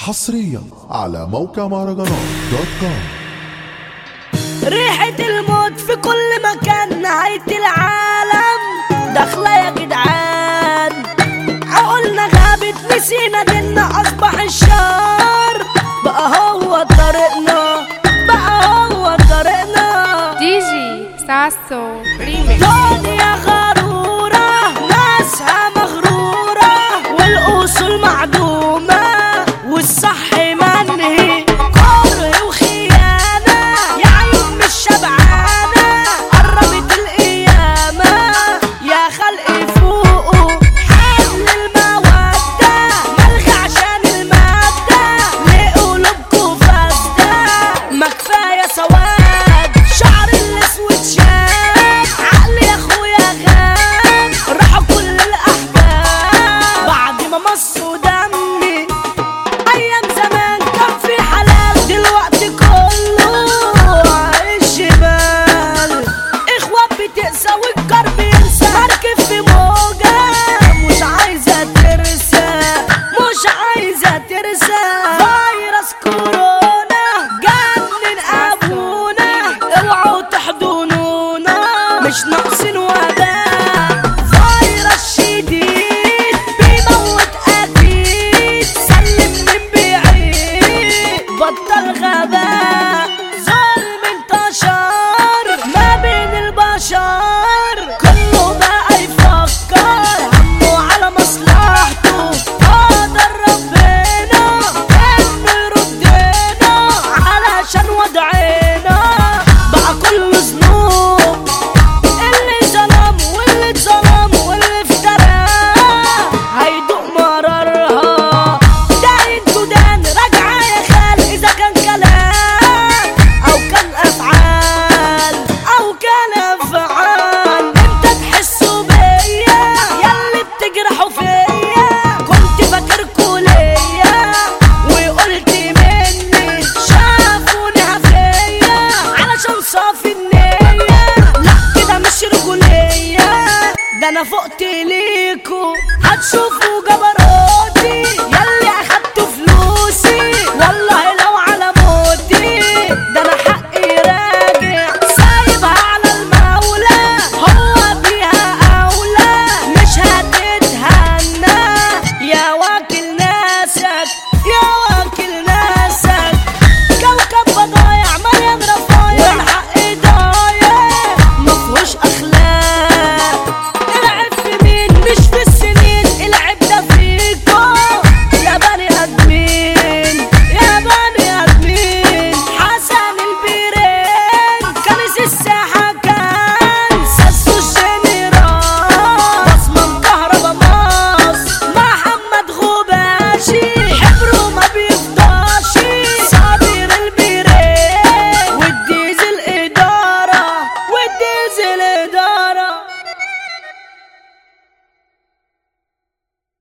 حصريا على موقع مهرجانات دوت كوم ريحة الموت في كل مكان نهاية العالم داخلة يا جدعان عقولنا غابت نسينا ديننا أصبح الشر بقى هو طريقنا بقى هو طريقنا ديجي ساسو ريميكس دنيا غرورة ناسها مغرورة والأصول معدومة والصح منهي كره وخيانة يا عيون مش شبعانة قربت القيامة يا خلق فوقه حمل المودة ملغى عشان المادة ليه قلوبكوا فاسدة ما كفاية سواد شعر الاسود شاب عقلي يا اخويا غاب راحوا كل الاحباب بعد ما مصوا دمي ايام زمان كان في حلال دلوقتي كله عيش جبال اخوات بتقسى والكر بينسى مركب في موجة مش عايزة ترسى مش عايزة ترسى